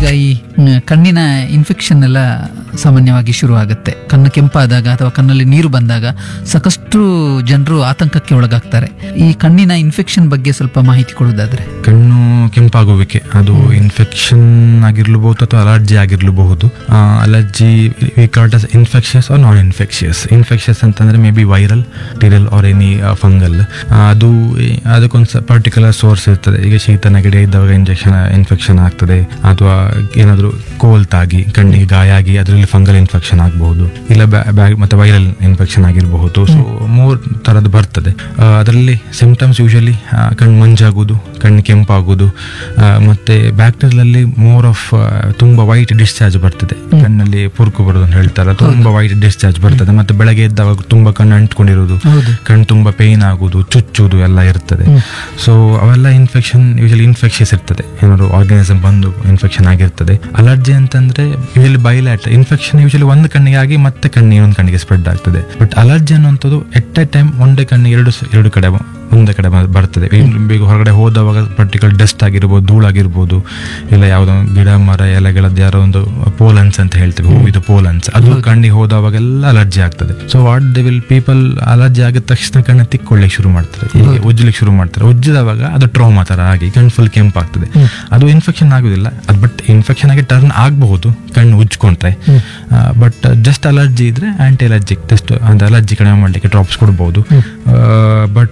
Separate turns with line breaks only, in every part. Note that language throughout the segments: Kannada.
ಈಗ ಈ ಮ್, ಕಣ್ಣಿನ ಇನ್ಫೆಕ್ಷನ್ ಎಲ್ಲ ಸಾಮಾನ್ಯವಾಗಿ ಶುರು ಆಗುತ್ತೆ ಕಣ್ಣು ಕೆಂಪಾದಾಗ ಅಥವಾ ಕಣ್ಣಲ್ಲಿ ನೀರು ಬಂದಾಗ ಸಾಕಷ್ಟು ಜನರು ಆತಂಕಕ್ಕೆ ಒಳಗಾಗ್ತಾರೆ ಈ ಕಣ್ಣಿನ ಇನ್ಫೆಕ್ಷನ್ ಬಗ್ಗೆ ಸ್ವಲ್ಪ ಮಾಹಿತಿ ಕೊಡೋದಾದ್ರೆ
ಕಣ್ಣು ಕೆಂಪಾಗುವಿಕೆ ಅದು ಇನ್ಫೆಕ್ಷನ್ ಆಗಿರ್ಲಬಹುದು ಅಥವಾ ಅಲರ್ಜಿ ಆಗಿರ್ಲಬಹುದು allergy we called infectious or non infectious infectious ಅಂತಂದ್ರೆ maybe viral bacterial or any fungal ಅದು ಅದಕ್ಕೊಂದು ಪರ್ಟಿಕ್ಯುಲರ್ ಸೋರ್ಸ್ ಇರ್ತದೆ ಈಗ ಶೀತ ನೆಗಡಿ ಇದ್ದಾಗ ಇಂಜೆಕ್ಷನ್ ಇನ್ಫೆಕ್ಷನ್ ಆಗ್ತದೆ ಅಥವಾ ಏನಾದರೂ ಕೋಲ್ತಾಗಿ ಕಣ್ಣಿಗೆ ಗಾಯ ಆಗಿ ಅದರಲ್ಲಿ ಫಂಗಲ್ ಇನ್ಫೆಕ್ಷನ್ ಆಗಬಹುದು ಇಲ್ಲ ಬ್ಯಾಗ್ ಮತ್ತೆ ವೈರಲ್ ಇನ್ಫೆಕ್ಷನ್ ಆಗಿರಬಹುದು ಸೊ ಮೂರು ಥರದ್ದು ಬರ್ತದೆ ಆ, ಅದರಲ್ಲಿ ಸಿಂಪ್ಟಮ್ಸ್ ಯೂಶಲಿ ಕಣ್ಣು ಮಂಜಾಗೋದು ಕಣ್ಣು ಕೆಂಪಾಗೋದು ಆ, ಮತ್ತೆ ಬ್ಯಾಕ್ಟೀರಿಯಲ್ ಮೋರ್ ಆಫ್ ತುಂಬಾ ವೈಟ್ ಡಿಸ್ಚಾರ್ಜ್ ಬರ್ತದೆ ಕಣ್ಣಲ್ಲಿ ಪುರ್ಕು ಬರೋದು ಅಂತ ಹೇಳ್ತಾರೆ ತುಂಬಾ ವೈಟ್ ಡಿಸ್ಚಾರ್ಜ್ ಬರ್ತದೆ ಮತ್ತೆ ಬೆಳಗ್ಗೆ ಎದ್ದಾಗ ತುಂಬಾ ಕಣ್ಣು ಅಂಟ್ಕೊಂಡಿರೋದು
ಹೌದು
ಕಣ್ಣು ತುಂಬಾ ಪೇನ್ ಆಗುದು ಚುಚ್ಚುದು ಎಲ್ಲ ಇರ್ತದೆ ಸೊ ಅವೆಲ್ಲ ಇನ್ಫೆಕ್ಷನ್ ಯೂಶಲಿ ಇನ್ಫೆಕ್ಷಸ್ ಇರ್ತದೆ ಏನಾದ್ರು ಆರ್ಗನಿಸಮ್ ಬಂದು ಇನ್ಫೆಕ್ಷನ್ ಆಗಿರ್ತದೆ ಅಲರ್ಜಿ ಅಂತಂದ್ರೆ ಯೂಶಲಿ ಬೈಲ್ಯಾಟ್ ಇನ್ಫೆಕ್ಷನ್ ಯೂಶಲಿ ಒಂದು ಕಣ್ಣಿಗೆ ಆಗಿ ಮತ್ತೆ ಕಣ್ಣು ಇನ್ನೊಂದು ಕಣ್ಣಿಗೆ ಸ್ಪ್ರೆಡ್ ಆಗ್ತದೆ ಬಟ್ ಅಲರ್ಜಿ ಅನ್ನುವಂಥದ್ದು ಎಟ್ ಎ ಟೈಮ್ ಒಂದೇ ಕಣ್ಣಿಗೆ ಎರಡು ಸ- ಎರಡು ಕಡೆ ಒಂದೇ ಕಡೆ ಬ- ಬರ್ತದೆ ಇನ್ನು ಬೇಗ ಹೊರಗಡೆ ಹೋದವಾಗ ಪರ್ಟಿಕ್ಯುಲರ್ ಡಸ್ಟ್ ಆಗಿರ್ಬೋದು ಧೂಳಾಗಿರ್ಬೋದು ಇಲ್ಲ ಯಾವುದೋ ಒಂದು ಗಿಡ ಮರ ಎಲೆಗಳದ್ದು ಯಾರೋ ಒಂದು ಪೋಲನ್ಸ್ ಅಂತ ಹೇಳ್ತೇವೆ ಹೂವಿದು ಪೋಲನ್ಸ್ ಅದು ಕಣ್ಣಿಗೆ ಹೋದವಾಗೆಲ್ಲ ಅಲರ್ಜಿ ಆಗ್ತದೆ so what they will people allergy ಆಗಿದ ತಕ್ಷಣ ಕಣ್ಣು ತಿಕ್ಕೊಳ್ಳಿಕ್ಕೆ ಶುರು ಮಾಡ್ತಾರೆ ಹೀಗೆ ಉಜ್ಜಲಿಕ್ಕೆ ಶುರು ಮಾಡ್ತಾರೆ ಉಜ್ಜಿದವಾಗ ಅದು ಟ್ರೋಮಾ ತರ ಆಗಿ ಕಣ್ಣು ಫುಲ್ ಕೆಂಪಾಗ್ತದೆ ಅದು ಇನ್ಫೆಕ್ಷನ್ ಆಗುದಿಲ್ಲ ಅದು ಬಟ್ ಇನ್ಫೆಕ್ಷನ್ ಆಗಿ ಟರ್ನ್ ಆಗಬಹುದು ಕಣ್ಣು ಉಜ್ಕೊಂಡ್ರೆ ಬಟ್ ಜಸ್ಟ್ ಅಲರ್ಜಿ ಇದ್ರೆ ಆಂಟಿ ಅಲರ್ಜಿಕ್ ಜಸ್ಟ್ ಅಂದ್ರೆ ಅಲರ್ಜಿ ಕಡಿಮೆ ಮಾಡಲಿಕ್ಕೆ ಡ್ರಾಪ್ಸ್ ಕೊಡ್ಬೋದು ಬಟ್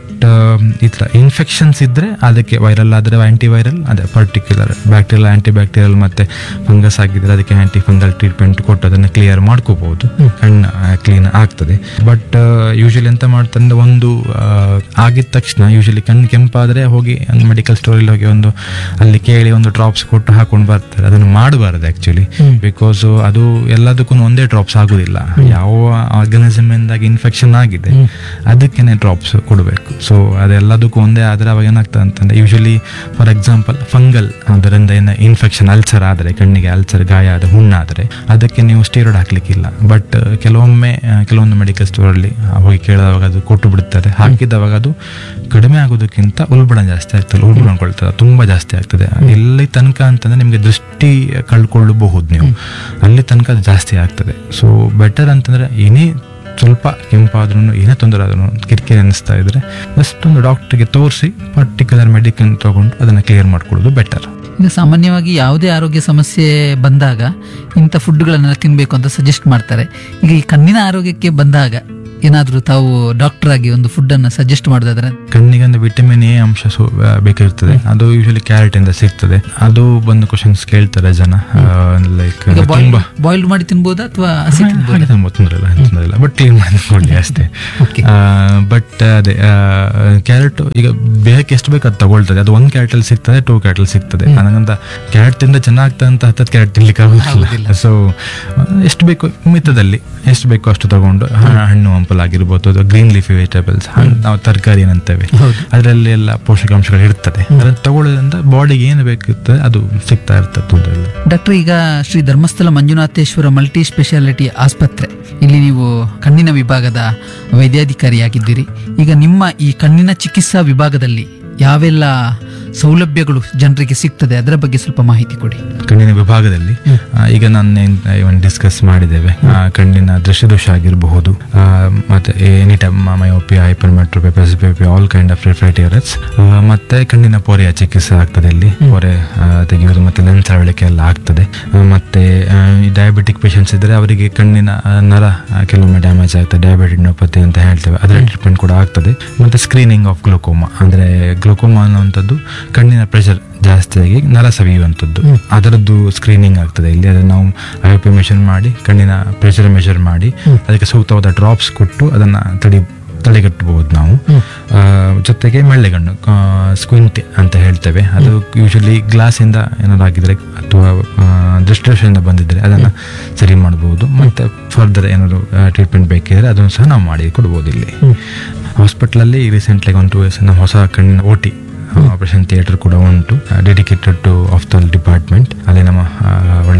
ಈ ಥರ ಇನ್ಫೆಕ್ಷನ್ಸ್ ಇದ್ರೆ ಅದಕ್ಕೆ ವೈರಲ್ ಆದರೆ ಆಂಟಿ ವೈರಲ್ ಅದೇ ಪರ್ಟಿಕ್ಯುಲರ್ ಬ್ಯಾಕ್ಟೀರಿಯಲ್ ಆಂಟಿ ಬ್ಯಾಕ್ಟೀರಿಯಲ್ ಮತ್ತೆ ಫಂಗಸ್ ಆಗಿದ್ರೆ ಅದಕ್ಕೆ ಆಂಟಿ ಫಂಗಲ್ ಟ್ರೀಟ್ಮೆಂಟ್ ಕೊಟ್ಟು ಅದನ್ನು ಕ್ಲಿಯರ್ ಮಾಡ್ಕೋಬಹುದು ಕಣ್ಣು ಕ್ಲೀನ್ ಆಗ್ತದೆ ಬಟ್ ಯೂಶಲಿ ಎಂತ ಮಾಡ್ತಾರೆ ಒಂದು ಆ, ಆಗಿದ ತಕ್ಷಣ ಯೂಶಲಿ ಕಣ್ಣು ಕೆಂಪಾದ್ರೆ ಹೋಗಿ ಮೆಡಿಕಲ್ ಸ್ಟೋರಲ್ಲಿ ಹೋಗಿ ಒಂದು ಅಲ್ಲಿ ಕೇಳಿ ಒಂದು ಡ್ರಾಪ್ಸ್ ಕೊಟ್ಟು ಹಾಕೊಂಡು ಬರ್ತಾರೆ ಅದನ್ನು ಮಾಡಬಾರದು ಆಕ್ಚುಲಿ ಬಿಕಾಸ್ ಅದು ಎಲ್ಲದಕ್ಕೂ ಒಂದೇ ಡ್ರಾಪ್ಸ್ ಆಗುದಿಲ್ಲ ಯಾವ ಆರ್ಗನಿಸಮ್ ಇಂದಾಗಿ ಇನ್ಫೆಕ್ಷನ್ ಆಗಿದೆ ಅದಕ್ಕೇನೆ ಡ್ರಾಪ್ಸ್ ಕೊಡಬೇಕು ಸೊ ಅದೆಲ್ಲದಕ್ಕೂ ಒಂದೇ ಆದ್ರೆ ಅವಾಗ ಏನಾಗ್ತದೆ ಅಂತಂದ್ರೆ ಯೂಶಲಿ ಫಾರ್ ಎಕ್ಸಾಂಪಲ್ ಫಂಗಲ್ ಅದರಿಂದ ಏನು ಇನ್ಫೆಕ್ಷನ್ ಅಲ್ಸರ್ ಆದರೆ ಕಣ್ಣಿಗೆ ಅಲ್ಸರ್ ಗಾಯ ಆದ ಹುಣ್ಣಾದರೆ ಅದಕ್ಕೆ ನೀವು ಸ್ಟೀರಾಯ್ಡ್ ಹಾಕ್ಲಿಕ್ಕಿಲ್ಲ ಬಟ್ ಕೆಲವೊಮ್ಮೆ ಆ, ಕೆಲವೊಂದು ಮೆಡಿಕಲ್ ಸ್ಟೋರಲ್ಲಿ ಹೋಗಿ ಕೇಳಿದವಾಗ ಅದು ಕೊಟ್ಟು ಬಿಡ್ತಾರೆ ಹಾಕಿದವಾಗ ಅದು ಕಡಿಮೆ ಆಗೋದಕ್ಕಿಂತ ಉಲ್ಬಣ ಜಾಸ್ತಿ ಆಗ್ತದೆ ಉಲ್ಬಣಕೊಳ್ತದೆ ತುಂಬಾ ಜಾಸ್ತಿ ಆಗ್ತದೆ ಎಲ್ಲಿ ತನಕ ಅಂತಂದ್ರೆ ನಿಮಗೆ ದೃಷ್ಟಿ ಕಳ್ಕೊಳ್ಳಬಹುದು ನೀವು ಅಲ್ಲಿ ತನಕ ಅದು ಜಾಸ್ತಿ ಆಗ್ತದೆ ಸೊ ಬೆಟರ್ ಅಂತಂದ್ರೆ ಏನೇ ಸ್ವಲ್ಪ ಕೆಂಪಾದ್ರೂ ಏನೇ ತೊಂದರೆ ಆದ್ರೂ ಕಿರಿಕಿರಿ ಅನ್ನಿಸ್ತಾ ಇದ್ರೆ ಜಸ್ಟ್ ಒಂದು ಡಾಕ್ಟರ್ಗೆ ತೋರಿಸಿ ಪರ್ಟಿಕ್ಯುಲರ್ ಮೆಡಿಕನ್ ತಗೊಂಡು ಅದನ್ನ ಕ್ಲಿಯರ್ ಮಾಡ್ಕೊಳ್ಳೋದು ಬೆಟರ್
ಈಗ ಸಾಮಾನ್ಯವಾಗಿ ಯಾವುದೇ ಆರೋಗ್ಯ ಸಮಸ್ಯೆ ಬಂದಾಗ ಇಂಥ ಫುಡ್ಗಳನ್ನೆಲ್ಲ ತಿನ್ನಬೇಕು ಅಂತ ಸಜೆಸ್ಟ್ ಮಾಡ್ತಾರೆ ಈಗ ಈ ಕಣ್ಣಿನ ಆರೋಗ್ಯಕ್ಕೆ ಬಂದಾಗ ಏನಾದರೂ ತಾವು ಡಾಕ್ಟರ್ ಆಗಿ ಒಂದು ಫುಡ್ಡನ್ನು ಸಜೆಸ್ಟ್ ಮಾಡೋದಾದ್ರೆ
ಕಣ್ಣಿಗೆ ಒಂದು ವಿಟಮಿನ್ ಎ ಅಂಶ ಸು- ಆ, ಬೇಕಿರ್ತದೆ ಅದು ಯೂಶಲಿ ಕ್ಯಾರೆಟ್ ಇಂದ ಸಿಗ್ತದೆ ಅದು ಬಂದು ಕ್ವಶನ್ಸ್ ಕೇಳ್ತಾರೆ ಜನ ಲೈಕ್
ಈಗ
ತುಂಬಾ
ಬಾಯ್ಲ್ಡ್ ಮಾಡಿ ತಿನ್ಬೋದಾ ಅಥವಾ ಹಸಿ ತಿನ್ಬೋದಾ
ಹಾಗೆ ತುಂಬ ತೊಂದರೆ ಇಲ್ಲ ಏನು ತೊಂದರೆ ಇಲ್ಲ ಬಟ್ ಕ್ಲೀನ್ ಮಾಡಿಕೊಳ್ಳಿ ಅಷ್ಟೇ
Okay.
ಬಟ್ ಅದೇ ಕ್ಯಾರೆಟ್ ಈಗ ಬೇಕಕ್ಕೆ ಎಷ್ಟು ಬೇಕು ಅದು ತಗೊಳ್ತದೆ ಅದು ಒಂದು ಕ್ಯಾರೆಟಲ್ಲಿ ಸಿಗ್ತದೆ ಟೂ ಕ್ಯಾರೆಟಲ್ಲಿ ಸಿಗ್ತದೆ ನನಗಂತ ಕ್ಯಾರೆಟ್ ತಿಂದ ಚೆನ್ನಾಗ್ತದೆ ಅಂತ ಹತ್ತತ್ತು ಕ್ಯಾರೆಟ್ ತಿನ್ಲಿಕ್ಕೆ ಆಗೋದಿಲ್ಲ ಸೊ ಎಷ್ಟು ಬೇಕು ಮಿತದಲ್ಲಿ ಎಷ್ಟು ಬೇಕೋ ಅಷ್ಟು ತಗೊಂಡು ಹ- ಹಣ್ಣು ಹಂಪಲ್ ಆಗಿರ್ಬೋದು ಅಥವಾ ಗ್ರೀನ್ ಲೀಫಿ ವೆಜಿಟೇಬಲ್ಸ್ ನಾವು ತರಕಾರಿ ಏನಂತೇವೆ
ಹೌದು.
ಅದರಲ್ಲಿ ಎಲ್ಲ ಪೋಷಕಾಂಶಗಳು ಇರ್ತದೆ ಅದನ್ನು ತಗೊಳ್ಳೋದ್ರಿಂದ ಬಾಡಿಗೆ ಏನು ಬೇಕಿರ್ತದೆ ಅದು ಸಿಗ್ತಾ ಇರ್ತದೆ ತೊಂದರೆ ಇಲ್ಲ
ಡಾಕ್ಟರ್ ಈಗ ಶ್ರೀ ಧರ್ಮಸ್ಥಳ ಮಂಜುನಾಥೇಶ್ವರ ಮಲ್ಟಿ ಸ್ಪೆಷಾಲಿಟಿ ಆಸ್ಪತ್ರೆ ಇಲ್ಲಿ ನೀವು ಕಣ್ಣಿನ ವಿಭಾಗದ ವೈದ್ಯಾಧಿಕಾರಿಯಾಗಿದ್ದೀರಿ ಈಗ ನಿಮ್ಮ ಈ ಕಣ್ಣಿನ ಚಿಕಿತ್ಸಾ ವಿಭಾಗದಲ್ಲಿ ಯಾವೆಲ್ಲ ಸೌಲಭ್ಯಗಳು ಜನರಿಗೆ ಸಿಗ್ತದೆ ಅದರ ಬಗ್ಗೆ ಸ್ವಲ್ಪ ಮಾಹಿತಿ ಕೊಡಿ
ಕಣ್ಣಿನ ವಿಭಾಗದಲ್ಲಿ ಆ, ಈಗ ನಾನು ಡಿಸ್ಕಸ್ ಮಾಡಿದ್ದೇವೆ ಆ, ಕಣ್ಣಿನ ದೃಷ್ಟಿದೋಷ ಆಗಿರಬಹುದು ಆ, ಮತ್ತೆ any time myopia hypermetropia presbyopia all kind of refractive ಮತ್ತೆ ಕಣ್ಣಿನ ಪೊರೆಯ ಚಿಕಿತ್ಸೆ ಆಗ್ತದೆ ಇಲ್ಲಿ ಪೊರೆ ಆ, ತೆಗೆಯುವುದು ಮತ್ತೆ ಲೆನ್ಸ್ ಅಳವಳಿಕೆ ಎಲ್ಲ ಆಗ್ತದೆ ಆ, ಮತ್ತೆ ಡಯಾಬಿಟಿಕ್ ಪೇಷಂಟ್ಸ್ ಇದ್ರೆ ಅವರಿಗೆ ಕಣ್ಣಿನ ಆ, ನರ ಆ, ಕೆಲವೊಮ್ಮೆ ಡ್ಯಾಮೇಜ್ ಆಗ್ತದೆ ಡಯಾಬಿಟಿಕ್ನೋಪತಿ ಅಂತ ಹೇಳ್ತೇವೆ ಅದರ ಟ್ರೀಟ್ಮೆಂಟ್ ಕೂಡ ಆಗ್ತದೆ ಮತ್ತೆ ಸ್ಕ್ರೀನಿಂಗ್ ಆಫ್ ಗ್ಲೋಕೋಮಾ ಅಂದ್ರೆ ಗ್ಲೋಕೋಮಾ ಅನ್ನುವಂಥದ್ದು ಕಣ್ಣಿನ ಪ್ರೆಷರ್ ಜಾಸ್ತಿಯಾಗಿ ನರ ಸವಿಯುವಂಥದ್ದು ಅದರದ್ದು ಸ್ಕ್ರೀನಿಂಗ್ ಆಗ್ತದೆ ಇಲ್ಲಿ ಅದನ್ನು ನಾವು ಐ ಪಿ ಮೆಷರ್ ಮಾಡಿ ಕಣ್ಣಿನ ಪ್ರೆಷರ್ ಮೆಷರ್ ಮಾಡಿ ಅದಕ್ಕೆ ಸೂಕ್ತವಾದ ಡ್ರಾಪ್ಸ್ ಕೊಟ್ಟು ಅದನ್ನು ತಡಿ ತಡೆಗಟ್ಟಬಹುದು ನಾವು ಆ, ಜೊತೆಗೆ ಮೆಳ್ಳೆಗಣ್ಣು ಸ್ಕ್ವಿಂಟ್ ಅಂತ ಹೇಳ್ತೇವೆ ಅದು ಯೂಶಲಿ ಗ್ಲಾಸಿಂದ ಏನಾದ್ರು ಆಗಿದ್ರೆ ಅಥವಾ ಆ, ದೃಷ್ಟಿದೋಷದಿಂದ ಬಂದಿದ್ರೆ ಅದನ್ನು ಸರಿ ಮಾಡಬಹುದು ಮತ್ತೆ ಫರ್ದರ್ ಏನಾದ್ರು ಟ್ರೀಟ್ಮೆಂಟ್ ಬೇಕಿದ್ರೆ ಅದನ್ನು ಸಹ ನಾವು ಮಾಡಿ ಕೊಡ್ಬೋದು ಇಲ್ಲಿ ಹಾಸ್ಪಿಟ್ಲಲ್ಲಿ ರೀಸೆಂಟ್ಲಿ ಒಂದು ಟೂ ಇಯರ್ಸ್ ನಮ್ಮ ಹೊಸ ಕಣ್ಣಿನ ಓ ಟಿ ಆಪರೇಷನ್ ಥಿಯೇಟರ್ ಕೂಡ ಉಂಟು ಡೆಡಿಕೇಟೆಡ್ ಟು ಆಫ್ತಲ್ ಡಿಪಾರ್ಟ್ಮೆಂಟ್ ಅಲ್ಲಿ ನಮ್ಮ ಆ, ಒಳ್ಳೆ ಸ್ಟಾಫ್ ಎಲ್ಲ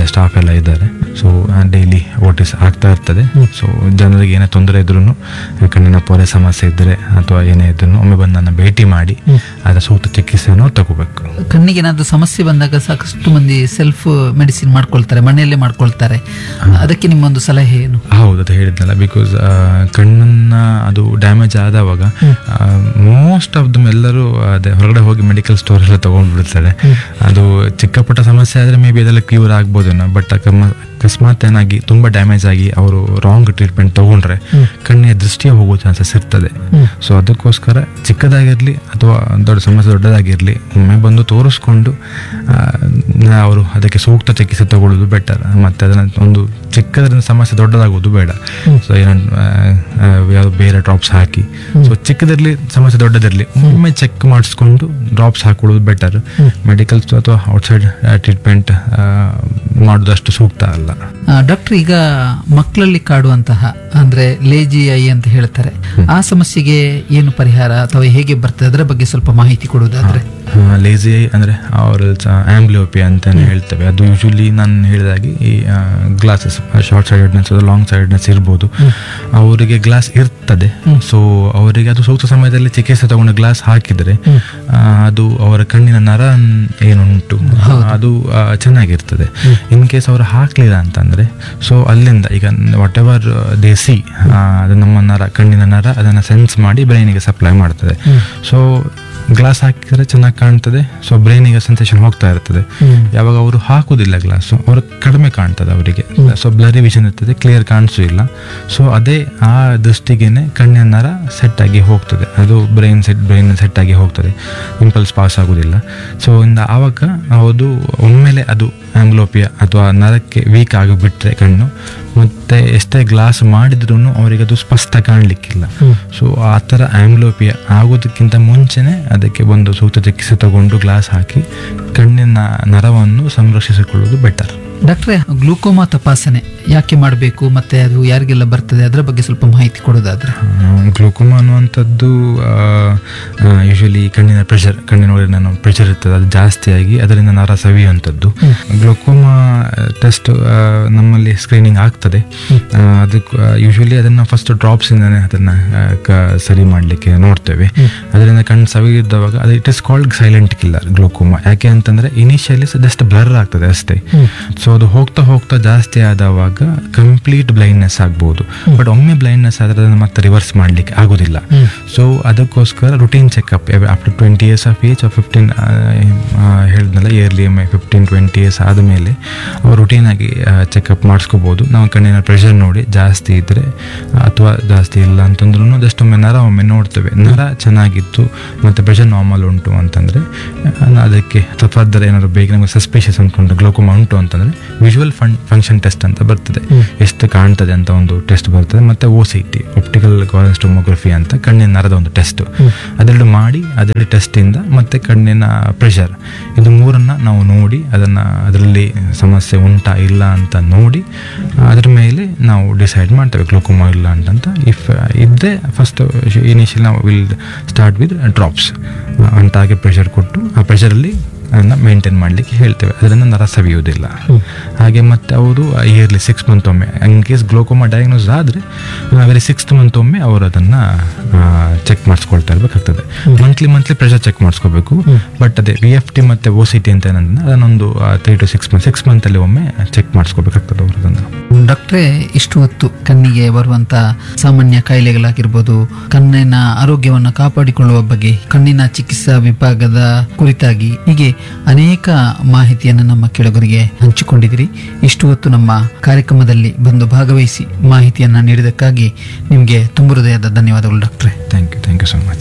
ಎಲ್ಲ ಇದ್ದಾರೆ ಸೊ ಡೈಲಿ ಓಟಿಸ್ ಆಗ್ತಾ ಇರ್ತದೆ ಸೊ ಜನರಿಗೆ ಏನೇ ತೊಂದರೆ ಇದ್ರೂ ಕಣ್ಣಿನ ಪೊರೆ ಸಮಸ್ಯೆ ಇದ್ದರೆ ಅಥವಾ ಏನೇ ಇದ್ರೂ ಒಮ್ಮೆ ಬಂದು ನನ್ನ ಭೇಟಿ ಮಾಡಿ ಅದರ ಸೂಕ್ತ ಚಿಕಿತ್ಸೆಯನ್ನು ತಗೋಬೇಕು
ಕಣ್ಣಿಗೆ ಏನಾದ್ರು ಸಮಸ್ಯೆ ಬಂದಾಗ ಸಾಕಷ್ಟು ಮಂದಿ ಸೆಲ್ಫ್ ಮೆಡಿಸಿನ್ ಮಾಡ್ಕೊಳ್ತಾರೆ ಮನೆಯಲ್ಲೇ ಮಾಡ್ಕೊಳ್ತಾರೆ ಅದಕ್ಕೆ ನಿಮ್ಮೊಂದು ಸಲಹೆ ಏನು
ಹೌದು ಅದು ಹೇಳಿದ್ನಲ್ಲ ಬಿಕಾಸ್ ಕಣ್ಣನ್ನ ಅದು ಡ್ಯಾಮೇಜ್ ಆದವಾಗ ಮೋಸ್ಟ್ ಆಫ್ ದಮ್ ಎಲ್ಲರೂ ಅದೇ ಹೊರಗಡೆ ಹೋಗಿ ಮೆಡಿಕಲ್ ಸ್ಟೋರ್ ಎಲ್ಲ ತಗೊಂಡ್ಬಿಡ್ತಾರೆ ಅದು ಚಿಕ್ಕ ಪುಟ್ಟ ಸಮಸ್ಯೆ ಆದರೆ ಮೇ ಬಿ ಅದೆಲ್ಲ ಕ್ಯೂರ್ ಆಗ್ಬೋದೇನೋ ಬಟ್ ಅಕಸ್ಮಾತ್ ಏನಾಗಿ ತುಂಬ ಡ್ಯಾಮೇಜ್ ಆಗಿ ಅವರು ರಾಂಗ್ ಟ್ರೀಟ್ಮೆಂಟ್ ತಗೊಂಡ್ರೆ ಕಣ್ಣಿನ ದೃಷ್ಟಿಯ ಹೋಗೋ ಚಾನ್ಸಸ್ ಇರ್ತದೆ ಸೊ ಅದಕ್ಕೋಸ್ಕರ ಚಿಕ್ಕದಾಗಿರಲಿ ಅಥವಾ ದೊಡ್ಡ ಸಮಸ್ಯೆ ದೊಡ್ಡದಾಗಿರಲಿ ಒಮ್ಮೆ ಬಂದು ತೋರಿಸ್ಕೊಂಡು ಅವರು ಅದಕ್ಕೆ ಸೂಕ್ತ ಚಿಕಿತ್ಸೆ ತಗೊಳ್ಳೋದು ಬೆಟರ್ ಮತ್ತೆ ಅದನ್ನ ಒಂದು ಚಿಕ್ಕದರಿಂದ ಸಮಸ್ಯೆ ದೊಡ್ಡದಾಗೋದು ಬೇಡ ಸೊ ಏನೋ ಯಾವ್ದು ಬೇರೆ ಡ್ರಾಪ್ಸ್ ಹಾಕಿ ಸೊ ಚಿಕ್ಕದಿರಲಿ ಸಮಸ್ಯೆ ದೊಡ್ಡದಿರಲಿ ಒಮ್ಮೆ ಚೆಕ್ ಮಾಡಿಸ್ಕೊಂಡು ಡ್ರಾಪ್ಸ್ ಹಾಕೊಳ್ಳೋದು ಬೆಟರ್ ಮೆಡಿಕಲ್ ಅಥವಾ ಔಟ್ಸೈಡ್ ಟ್ರೀಟ್ಮೆಂಟ್ ಮಾಡೋದಷ್ಟು ಸೂಕ್ತ ಅಲ್ಲ
ಡಾಕ್ಟರ್ ಈಗ ಮಕ್ಕಳಲ್ಲಿ ಕಾಡುವಂತಹ ಅಂದ್ರೆ ಲೇಜಿ ಐ ಅಂತ ಹೇಳ್ತಾರೆ ಆ ಸಮಸ್ಯೆಗೆ ಏನು ಪರಿಹಾರ ಅಥವಾ ಹೇಗೆ ಬರ್ತದೆ ಅದರ ಬಗ್ಗೆ ಸ್ವಲ್ಪ ಮಾಹಿತಿ ಕೊಡುವುದಾದ್ರೆ
ಲೇಸಿ ಅಂದ್ರೆ ಅವ್ರ ಆಂಬ್ಲಿಯೋಪಿ ಅಂತಾನೆ ಹೇಳ್ತೇವೆ ಅದು ಯೂಶಲಿ ನಾನು ಹೇಳಿದಾಗೆ ಈ ಗ್ಲಾಸಸ್ ಶಾರ್ಟ್ ಸೈಡೆಡ್ನೆಸ್ ಅಥವಾ ಲಾಂಗ್ ಸೈಡೆಡ್ನೆಸ್ ಇರ್ಬೋದು ಅವರಿಗೆ ಗ್ಲಾಸ್ ಇರ್ತದೆ ಸೊ ಅವರಿಗೆ ಅದು ಸೂಕ್ತ ಸಮಯದಲ್ಲಿ ಚಿಕಿತ್ಸೆ ತಗೊಂಡು ಗ್ಲಾಸ್ ಹಾಕಿದರೆ ಆ, ಅದು ಅವರ ಕಣ್ಣಿನ ನರ ಏನುಂಟು ಅದು ಆ, ಚೆನ್ನಾಗಿರ್ತದೆ ಇನ್ ಕೇಸ್ ಅವರು ಹಾಕ್ಲಿಲ್ಲ ಅಂತಂದ್ರೆ ಸೊ ಅಲ್ಲಿಂದ ಈಗ ವಾಟ್ ಎವರ್ ದೇ ಸಿ ಅದು ನಮ್ಮ ನರ ಕಣ್ಣಿನ ನರ ಅದನ್ನು ಸೆನ್ಸ್ ಮಾಡಿ ಬ್ರೈನಿಗೆ ಸಪ್ಲೈ ಮಾಡ್ತದೆ ಸೊ ಗ್ಲಾಸ್ ಹಾಕಿದ್ರೆ ಚೆನ್ನಾಗಿ ಕಾಣ್ತದೆ ಸೊ ಬ್ರೈನಿಗೆ ಸೆನ್ಸೇಷನ್ ಹೋಗ್ತಾ ಇರ್ತದೆ ಯಾವಾಗ ಅವರು ಹಾಕುದಿಲ್ಲ ಗ್ಲಾಸ್ ಅವ್ರ ಕಡಿಮೆ ಕಾಣ್ತದೆ ಅವರಿಗೆ ಸೊ ಬ್ಲರಿ ವಿಷನ್ ಇರ್ತದೆ ಕ್ಲಿಯರ್ ಕಾಣಿಸೂ ಇಲ್ಲ ಸೊ ಅದೇ ಆ ದೃಷ್ಟಿಗೆನೆ ಕಣ್ಣಿನ ನರ ಸೆಟ್ ಆಗಿ ಹೋಗ್ತದೆ ಅದು ಬ್ರೈನ್ ಸೆಟ್ ಬ್ರೈನ್ ಸೆಟ್ ಆಗಿ ಹೋಗ್ತದೆ ಇಂಪಲ್ಸ್ ಪಾಸ್ ಆಗುದಿಲ್ಲ ಸೊ ಇಂದ ಆವಾಗ ಅದು ಒಮ್ಮೆಲೆ ಅದು ಆಂಗ್ಲೋಪಿಯಾ ಅಥವಾ ನರಕ್ಕೆ ವೀಕ್ ಆಗಿಬಿಟ್ರೆ ಕಣ್ಣು ಮತ್ತೆ ಎಷ್ಟೇ ಗ್ಲಾಸ್ ಮಾಡಿದ್ರೂ ಅವರಿಗೆ ಅದು ಸ್ಪಷ್ಟ ಕಾಣಲಿಕ್ಕಿಲ್ಲ ಸೊ ಆ ಥರ ಆಂಗ್ಲೋಪಿಯಾ ಆಗೋದಕ್ಕಿಂತ ಮುಂಚೆನೆ ಅದಕ್ಕೆ ಒಂದು ಸೂಕ್ತ ಚಿಕಿತ್ಸೆ ತಗೊಂಡು ಗ್ಲಾಸ್ ಹಾಕಿ ಕಣ್ಣಿನ ನರವನ್ನು ಸಂರಕ್ಷಿಸಿಕೊಳ್ಳೋದು ಬೆಟರ್
ಡಾಕ್ಟ್ರೆ ಗ್ಲೂಕೋಮಾ ತಪಾಸಣೆ ಯಾಕೆ ಮಾಡಬೇಕು ಮತ್ತೆ ಅದು ಯಾರಿಗೆಲ್ಲ ಬರ್ತದೆ ಅದರ ಬಗ್ಗೆ ಸ್ವಲ್ಪ ಮಾಹಿತಿ ಕೊಡೋದಾದ್ರೆ
ಗ್ಲೂಕೋಮಾ ಅನ್ನುವಂಥದ್ದು ಯೂಶಲಿ ಕಣ್ಣಿನ ಪ್ರೆಷರ್ ಕಣ್ಣಿನ ಒಳಗೆ ನಾನು ಪ್ರೆಷರ್ ಇರ್ತದೆ ಅದು ಜಾಸ್ತಿಯಾಗಿ ಅದರಿಂದ ನರ ಸವಿಯುವಂಥದ್ದು ಗ್ಲೂಕೋಮಾ ಟೆಸ್ಟ್ ನಮ್ಮಲ್ಲಿ ಸ್ಕ್ರೀನಿಂಗ್ ಆಗ್ತದೆ ಆ, ಅದಕ್ಕೆ ಯೂಶಲಿ ಅದನ್ನು ಫಸ್ಟ್ ಡ್ರಾಪ್ಸಿಂದನೇ ಅದನ್ನು ಸರಿ ಮಾಡಲಿಕ್ಕೆ ನೋಡ್ತೇವೆ ಅದರಿಂದ ಕಣ್ಣು ಸವಿಯುವಾಗ ಅದು it is called silent killer glaucoma ಯಾಕೆ ಅಂತಂದ್ರೆ ಇನಿಷಿಯಲಿ ಜಸ್ಟ್ ಬ್ಲರ್ ಆಗ್ತದೆ ಅಷ್ಟೇ ಸೊ ಅದು ಹೋಗ್ತಾ ಹೋಗ್ತಾ ಜಾಸ್ತಿ ಆದವಾಗ ಕಂಪ್ಲೀಟ್ ಬ್ಲೈಂಡ್ನೆಸ್ ಆಗ್ಬೋದು ಬಟ್ ಒಮ್ಮೆ ಬ್ಲೈಂಡ್ನೆಸ್ ಆದ್ರೆ ಅದನ್ನು ಮತ್ತೆ ರಿವರ್ಸ್ ಮಾಡ್ಲಿಕ್ಕೆ ಆಗೋದಿಲ್ಲ ಸೊ ಅದಕ್ಕೋಸ್ಕರ routine checkup after twenty years of age fifteen ಹೇಳಿದ್ನಲ್ಲ ಇಯರ್ಲಿ ಒಮ್ಮೆ ಫಿಫ್ಟೀನ್ ಟ್ವೆಂಟಿ ಇಯರ್ಸ್ ಆದಮೇಲೆ ಅವ್ರು ರುಟೀನ್ ಆಗಿ ಚೆಕಪ್ ಮಾಡಿಸ್ಕೋಬೋದು ನಾವು ಕಣ್ಣಿನ ಪ್ರೆಷರ್ ನೋಡಿ ಜಾಸ್ತಿ ಇದ್ರೆ ಅಥವಾ ಜಾಸ್ತಿ ಇಲ್ಲ ಅಂತಂದ್ರೂ ಜಸ್ಟ್ ಒಮ್ಮೆ ನರ ಒಮ್ಮೆ ನೋಡ್ತೇವೆ ನರ ಚೆನ್ನಾಗಿತ್ತು ಮತ್ತು ಪ್ರೆಷರ್ ನಾರ್ಮಲ್ ಉಂಟು ಅಂತಂದರೆ ಅದಕ್ಕೆ ಫರ್ದರ್ ಏನಾದ್ರು ಬೇಗ ನಮಗೆ ಸಸ್ಪಿಷಿಯಸ್ ಅಂದ್ಕೊಂಡು ಗ್ಲೋಕೋಮಾ ಉಂಟು ಅಂತಂದರೆ ವಿಜುವಲ್ ಫನ್ ಫಂಕ್ಷನ್ ಟೆಸ್ಟ್ ಅಂತ ಬರ್ತದೆ ಎಷ್ಟು ಕಾಣ್ತದೆ ಅಂತ ಒಂದು ಟೆಸ್ಟ್ ಬರ್ತದೆ ಮತ್ತು O C T optical tomography ಅಂತ ಕಣ್ಣಿನ ನರದ ಒಂದು ಟೆಸ್ಟ್ ಅದೆರಡು ಮಾಡಿ ಅದೆರಡು ಟೆಸ್ಟಿಂದ ಮತ್ತೆ ಕಣ್ಣಿನ ಪ್ರೆಷರ್ ಇದು ಮೂರನ್ನ ನಾವು ನೋಡಿ ಅದನ್ನು ಅದರಲ್ಲಿ ಸಮಸ್ಯೆ ಉಂಟಾ ಇಲ್ಲ ಅಂತ ನೋಡಿ ಅದ್ರ ಮೇಲೆ ನಾವು ಡಿಸೈಡ್ ಮಾಡ್ತೇವೆ ಗ್ಲೋಕೋಮಾ ಇಲ್ಲ ಅಂತಂತ ಇಫ್ ಇದ್ದರೆ ಫಸ್ಟ್ ಇನಿಷಿಯಲ್ ನಾವು ವಿಲ್ ಸ್ಟಾರ್ಟ್ ವಿತ್ ಡ್ರಾಪ್ಸ್ ಅಂಟಾಗೆ ಪ್ರೆಷರ್ ಕೊಟ್ಟು ಆ ಪ್ರೆಷರಲ್ಲಿ ಅದನ್ನು ಮೇಂಟೈನ್ ಮಾಡಲಿಕ್ಕೆ ಹೇಳ್ತೇವೆ ಅದರಿಂದ ನರ ಸವಿಯುವುದಿಲ್ಲ ಹಾಗೆ ಮತ್ತೆ ಅವರು ಇಯರ್ಲಿ ಸಿಕ್ಸ್ ಮಂತ್ ಒಮ್ಮೆ ಇನ್ ಕೇಸ್ ಗ್ಲೋಕೋಮಾ ಡಯಾಗ್ನೋಸ್ ಆದರೆ ವೆರಿ ಸಿಕ್ಸ್ತ್ ಮಂತ್ ಒಮ್ಮೆ ಅವರು ಅದನ್ನು ಚೆಕ್ ಮಾಡಿಸ್ಕೊಳ್ತಾ ಇರಬೇಕಾಗ್ತದೆ ಮಂತ್ಲಿ ಮಂತ್ಲಿ ಪ್ರೆಷರ್ ಚೆಕ್ ಮಾಡಿಸ್ಕೋಬೇಕು ಬಟ್ ಅದೇ ವಿ ಎಫ್ ಟಿ ಮತ್ತು ಓ ಸಿ ಟಿ ಅಂತ ಏನಂದ್ರೆ ಅದನ್ನೊಂದು three to six month six ಮಂತಲ್ಲಿ ಒಮ್ಮೆ ಚೆಕ್ ಮಾಡಿಸ್ಕೋಬೇಕಾಗ್ತದೆ ಅವರು ಅದನ್ನು
ಡಾಕ್ಟ್ರೆ ಇಷ್ಟು ಹೊತ್ತು ಕಣ್ಣಿಗೆ ಬರುವಂತ ಸಾಮಾನ್ಯ ಕಾಯಿಲೆಗಳಾಗಿರ್ಬೋದು ಕಣ್ಣಿನ ಆರೋಗ್ಯವನ್ನು ಕಾಪಾಡಿಕೊಳ್ಳುವ ಬಗ್ಗೆ ಕಣ್ಣಿನ ಚಿಕಿತ್ಸಾ ವಿಭಾಗದ ಕುರಿತಾಗಿ ಹೀಗೆ ಅನೇಕ ಮಾಹಿತಿಯನ್ನು ನಮ್ಮ ಕೆಳಗರಿಗೆ ಹಂಚಿಕೊಂಡಿದಿರಿ ಇಷ್ಟು ಹೊತ್ತು ನಮ್ಮ ಕಾರ್ಯಕ್ರಮದಲ್ಲಿ ಬಂದು ಭಾಗವಹಿಸಿ ಮಾಹಿತಿಯನ್ನ ನೀಡಿದಕ್ಕಾಗಿ ನಿಮಗೆ ತುಂಬ ಹೃದಯದ ಧನ್ಯವಾದಗಳು ಡಾಕ್ಟ್ರೆ
thank you thank you so much